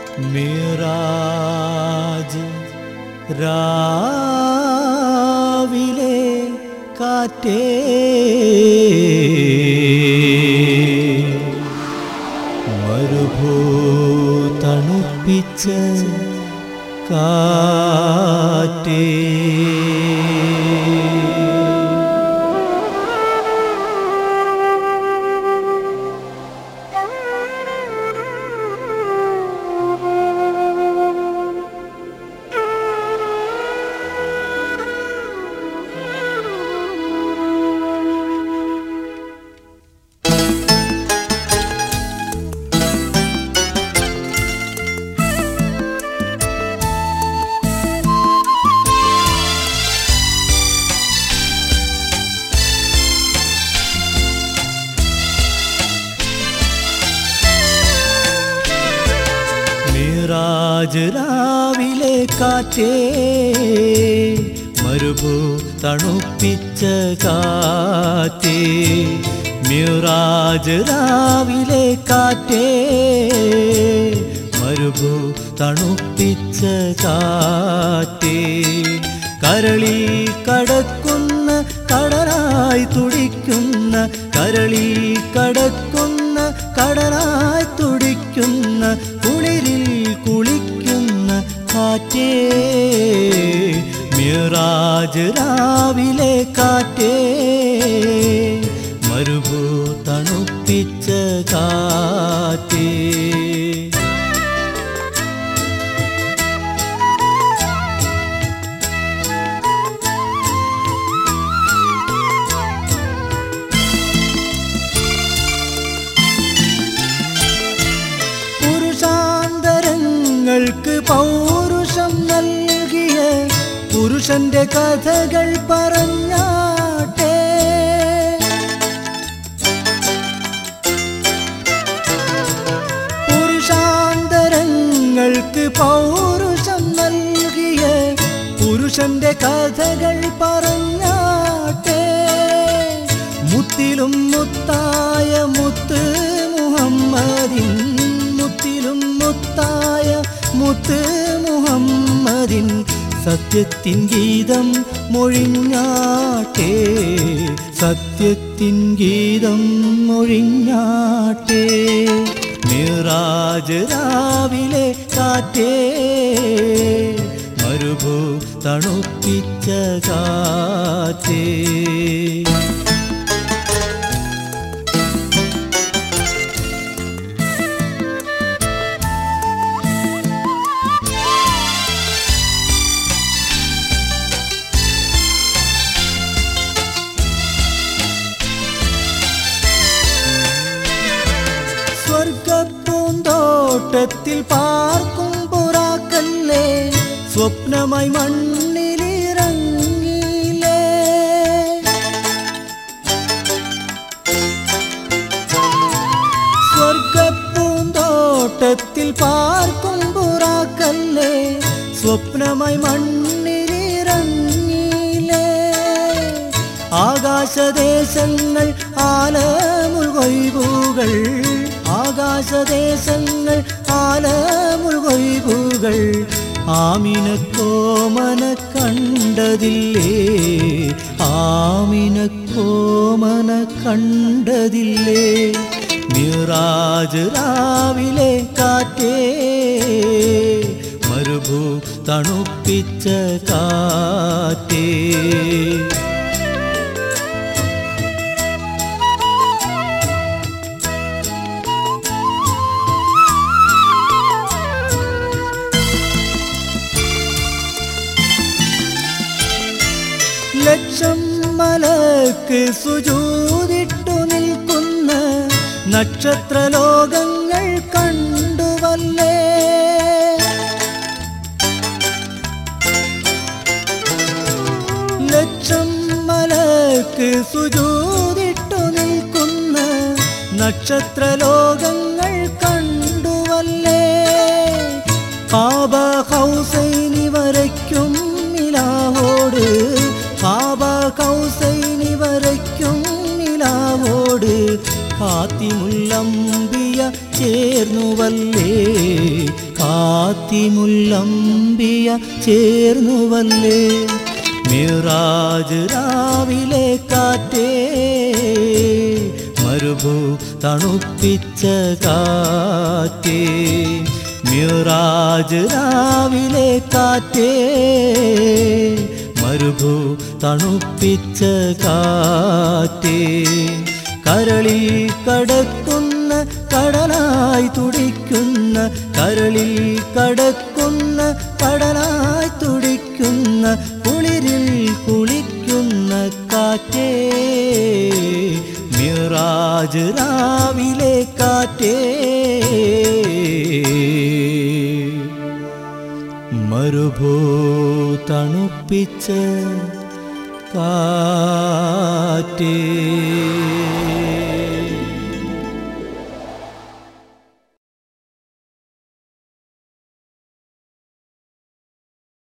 മിറാജ് രാവിലെ കാറ്റേ മരുഭൂ തണുപ്പിച്ച കാറ്റേ മിറാജ് രാവിലെ കാറ്റേ മരുഭൂ തണുപ്പിച്ച കാറ്റേ മിറാജ് രാവിലെ കാറ്റേ മരുഭൂ തണുപ്പിച്ച കാറ്റേ കരളി കടക്കുന്ന കടലായി തുടിക്കുന്ന കരളി കടക്കുന്ന കടലായി തുടിക്കുന്ന കുളിരിൽ കുളിക്കുന്ന കാറ്റേ മിറാജ് രാവിലെ കാറ്റേ മരുഭൂ തണുപ്പിച്ച കാറ്റേ പുരുഷാന്തരങ്ങൾക്ക് പൗരുഷം നൽകിയ പുരുഷന്റെ കഥകൾ പറഞ്ഞാട്ടെ പുരുഷാന്തരങ്ങൾക്ക് പൗരുഷം നൽകിയ പുരുഷന്റെ കഥകൾ പറഞ്ഞാട്ടെ മുത്തിലും മുത്തായ മുത്ത് മുഹമ്മദിൻ മുത്തിലും മുത്തായ മുത്ത് മുഹമ്മദിൻ സത്യത്തിൻ ഗീതം മൊഴിഞ്ഞാട്ടെ സത്യത്തിൻ ഗീതം മൊഴിഞ്ഞാട്ടെ മിറാജ് രാവിലെ കാറ്റേ മരുഭൂ തണുപ്പിച്ച കാറ്റേ സ്വർഗപ്പൂന്തോട്ടത്തിൽ പാർക്കും പുറാക്കല്ലേ സ്വപ്നമായി മണ്ണിലിറങ്ങിയില്ലേ സ്വർഗപ്പൂന്തോട്ടത്തിൽ പാർക്കും പുറാക്കല്ലേ സ്വപ്നമായി മണ്ണിലിറങ്ങിയില്ലേ ആകാശദേശങ്ങൾ ആലമുൾകൊയ്വുകൾ ആകാശദേശങ്ങൾ ആലമുൾകൊയ്വുകൾ ആമിനക്കോമന കണ്ടതില്ലേ ആമിനക്കോമന കണ്ടതില്ലേ മിറാജ് രാവിലെ കാറ്റേ മരുഭൂ തണുപ്പിച്ച കാറ്റേ ലക്ഷം മലക്ക് സുജൂതിട്ടു നിൽക്കുന്ന നക്ഷത്രലോകങ്ങൾ കണ്ടുവല്ലേ ലക്ഷം മലക്ക് സുജൂതിട്ടു നിൽക്കുന്ന നക്ഷത്രലോകങ്ങൾ കണ്ടുവല്ലേ കാബ ഹൗസൈനി വരയ്ക്കും നിലാവോട് കാബ കൗസൈനി വരയ്ക്കും നിലാവോട് കാത്തിമുല്ലമ്പിയ ചേർന്നുവല്ലേ ഫാത്തിമുല്ലംബിയ ചേർന്നുവല്ലേ മിറാജ് രാവിലെ കാറ്റേ മരുഭൂ തണുപ്പിച്ച കാറ്റേ മിറാജ് രാവിലെ കാറ്റേ മരുഭൂ തണുപ്പിച്ച കാറ്റേ കരളിൽ കടക്കുന്ന കടലായി തുടിക്കുന്ന കരളിൽ കടക്കുന്ന കടലായി തുടിക്കുന്ന കുളിരിൽ കുളിക്കുന്ന കാറ്റേ മിറാജ് രാവിലെ കാറ്റേ മരുഭൂ തണുപ്പിച്ച കാറ്റേ